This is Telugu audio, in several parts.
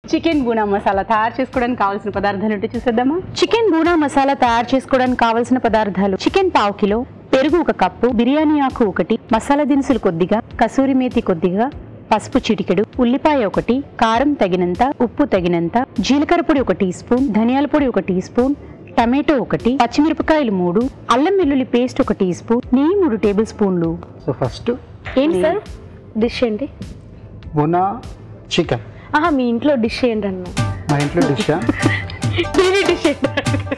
చికెన్ బూనా మసాలా తయారు చేసుకోవడానికి కావాల్సిన పదార్థాలు ఏంటో చూసేద్దామా చికెన్ బూనా మసాలా తయారు చేసుకోవడానికి కావలసిన పదార్థాలు చికెన్ పావు కిలో పెరుగు ఒక కప్పు బిర్యానీ ఆకు ఒకటి మసాలా దినుసులు కొద్దిగా కసూరి మేతి కొద్దిగా పసుపు చిటికెడు ఉల్లిపాయ ఒకటి కారం తగినంత ఉప్పు తగినంత జీలకర్ర పొడి ఒక టీ స్పూన్ ధనియాల పొడి ఒక టీ స్పూన్ టమాటో ఒకటి పచ్చిమిరపకాయలు మూడు అల్లం వెల్లుల్లి పేస్ట్ ఒక టీ స్పూన్ నెయ్యి మూడు టేబుల్ స్పూన్లు సో ఫస్ట్ ఏంటి సార్ డిష్ ఏంటి బునా చికెన్ ఆహా మీ ఇంట్లో డిష్ ఏంటన్నా మా ఇంట్లో డిష్ టీవీ డిష్ ఏంటి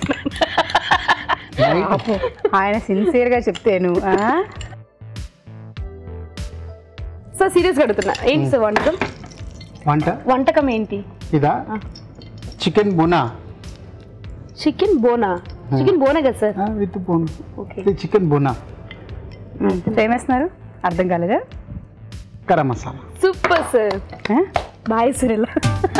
ఆయన సిన్సియర్ గా చెప్తేను ఆ? సార్ సీరియస్గా అడుగుతున్నా ఏంటి సార్ వంటకం వంట వంటకం ఏంటి ఇదా చికెన్ బునా చికెన్ బోనా చికెన్ బోనా కదా సార్ విత్ బోన్ ఓకే ఇది చికెన్ బునా ఏమేస్తున్నారు అర్థం కాలేదా garam masala super sir boy sir ఇలా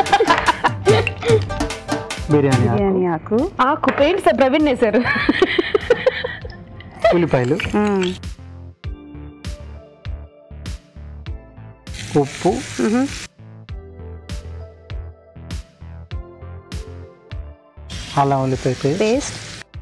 బిర్యానీ ఆకు, బిర్యానీ ఆకు ఆకు ఏంటి సార్ ప్రవీణ్ సార్ ఉల్లిపాయలు మ్మ్. ఉప్పు అల్లం ఉల్లిపాయ పేస్ట్ పేస్ట్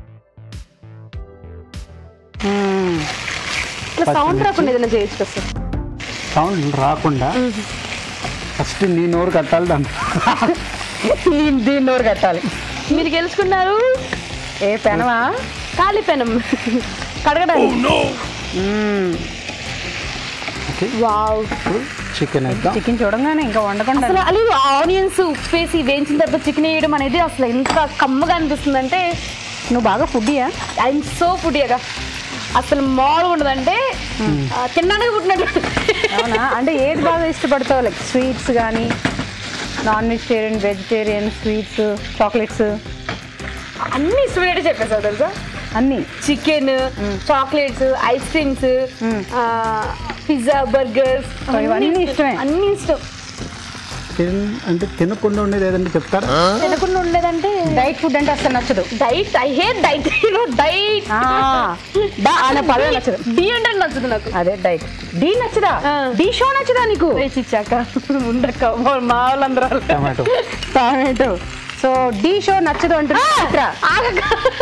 మ్మ్. ఇట్లా సౌండ్ రాకుండా ఏదైనా చేయొచ్చు కదా సార్ సౌండ్ రాకుండా ఫస్ట్ నీ నోరు కట్టాలి దాన్ని దీన్ని దీన్ని నోరు కట్టాలి మీరు గెలుచుకున్నారు ఏ పెనమా ఖాళీ పెనం కడగడానికి మ్మ్. ఓకే వావ్ ఇప్పుడు చికెన్ వేద్దాం చికెన్ చూడంగానే ఇంకా వండకుండా అసలు అలా ఆనియన్స్ ఉప్పు వేసి వేయించిన తర్వాత చికెన్ వేయడం అనేది అసలు ఎంత కమ్మగా అనిపిస్తుంది అంటే నువ్వు బాగా ఫుడ్డియా ఐఎమ్ సో ఫుడియగా అసలు మామూలుగా ఉండదంటే ఆ, తినడానికి పుట్టినట్టు అవునా అంటే ఏది బాగా ఇష్టపడతావు లైక్ స్వీట్స్ కానీ non vegetarian vegetarian sweets chocolates అన్ని ఇష్టమైనట్టు చెప్పేసావు తెలుసా అన్నీ chicken chocolates ice creams pizza burgers ఇవన్నీ ఇష్టమే. అన్ని ఇష్టం తిన్ అంటే తినకుండా ఉండేది ఏదంటే చెప్తారా తినకుండా ఉండలేదంటే డైట్ ఫుడ్ అంటే అసలు నచ్చదు diet I hate diet you know diet ఆ, డా అనే పదం నచ్చదు డి అంటే నచ్చదు నాకు అదే డైట్ డి నచ్చదా ఆ. డి షో నచ్చదా నీకు వేసి ఇచ్చాక ఉండక మా- మా వాళ్ళందరూ tomato tomato so the show నచ్చదు అంటున్నా చిత్ర. ఆగక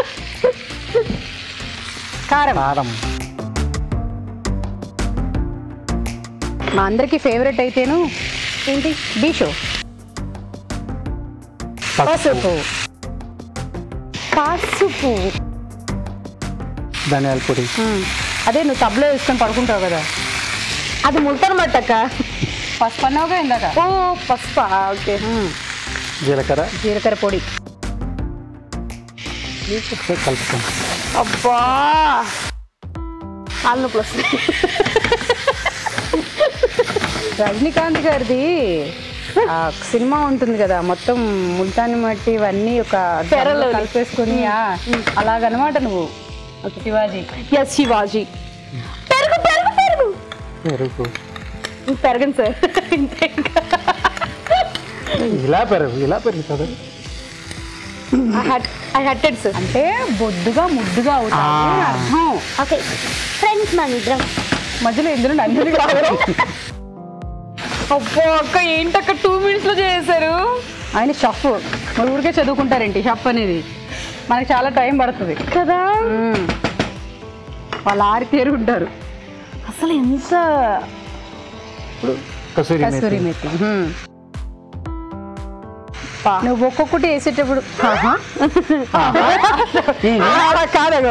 కారం కారం మా అందరికి ఫేవరెట్ అయితేను ఏంటి డి షో పసుపు పసుపు ధనియాల పొడి మ్మ్. అదే నువ్వు తబలో వేసుకొని పడుకుంటావు కదా అది ముల్తాన్ మట్టక్క పసుపు అన్నావుగా ఇందాక ఓ పసుపా ఓకే మ్మ్. జీలకర్ర జీలకర్ర పొడి ఒకసారి కలుపుతాం అబ్బా కాళ్ళు ప్లస్ రజనీకాంత్ గారిది ఆ సినిమా ఉంటుంది కదా మొత్తం ముల్తాని మట్టి ఇవన్నీ ఒక పెరలు. డ్రమ్లో కలిపేసుకుని ఆ, అలాగనమాట నువ్వు శివాజీ ఎస్ శివాజీ పెరుగు పెరుగు పెరుగు పెరుగు ఇంక పెరగండి సార్ ఇంతే ఇంకా ఇలా పెరుగు ఇలా పెరుగుతుంది ఐ హట్టెడ్ సార్ అంటే బొద్దుగా ముద్దుగా అవుతాయి అని అర్థం ఓకే ఫ్రెండ్స్ మన ఇద్దరం మధ్యలో ఎందులో అన్ని రావడం అబ్బో అక్క ఏంటక్క టూ మినిట్స్ లో చేశారు ఆయన షఫ్ మరి ఊరికే చదువుకుంటారేంటి షఫ్ అనేది మనకి చాలా టైం పడుతుంది కదా మ్మ్. వాళ్ళు ఆరి తేరు ఉంటారు అసలు ఎంత ఇప్పుడు కసూరి కస్తూరి మేతి మెత్తి మ్మ్. నువ్వు ఒక్కొక్కటి వేసేటప్పుడు ఆహా. ఆహా, కాదగో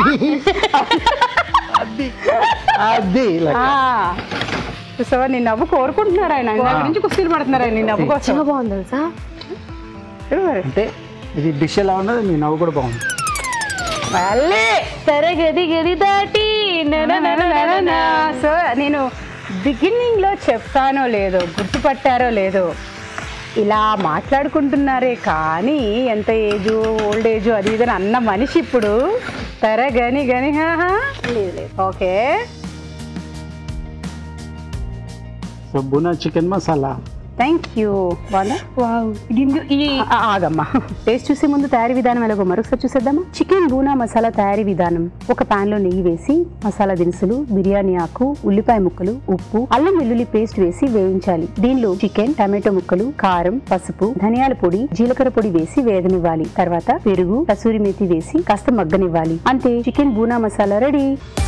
అది ఇలా ఆ. చూసావా నీ నవ్వు కోరుకుంటున్నారు ఆయన నా గురించి కుస్తీలు పడుతున్నారు ఆయన నీ నవ్వు కోసం చాలా బాగుంది తెలుసా చూడు మరి. అంటే ఇది డిష్ ఎలా ఉన్నది మీ నవ్వు కూడా బాగుంది మళ్ళీ తరగది గది దాటి నా. సో నేను బిగినింగ్ లో చెప్తానో లేదో గుర్తుపట్టారో లేదో ఇలా మాట్లాడుకుంటున్నారే కానీ ఎంత ఏజు ఓల్డ్ ఏజ్ అది ఇది అని అన్న మనిషి ఇప్పుడు తర గని గని హాహా లేదు లేదు okay so bhuna chicken masala thank you బాగుందా వావ్ దీని ఈ ఆ- ఆగమ్మా టేస్ట్ చూసే ముందు తయారీ విధానం ఎలాగో మరొకసారి చూసేద్దామా చికెన్ బూనా మసాలా తయారీ విధానం ఒక పాన్ లో నెయ్యి వేసి మసాలా దినుసులు బిర్యానీ ఆకు ఉల్లిపాయ ముక్కలు ఉప్పు అల్లం వెల్లుల్లి పేస్ట్ వేసి వేయించాలి దీనిలో చికెన్ టమాటో ముక్కలు కారం పసుపు ధనియాల పొడి జీలకర్ర పొడి వేసి వేగనివ్వాలి తర్వాత పెరుగు కసూరి మేతి వేసి కాస్త మగ్గనివ్వాలి అంతే చికెన్ బూనా మసాలా రెడీ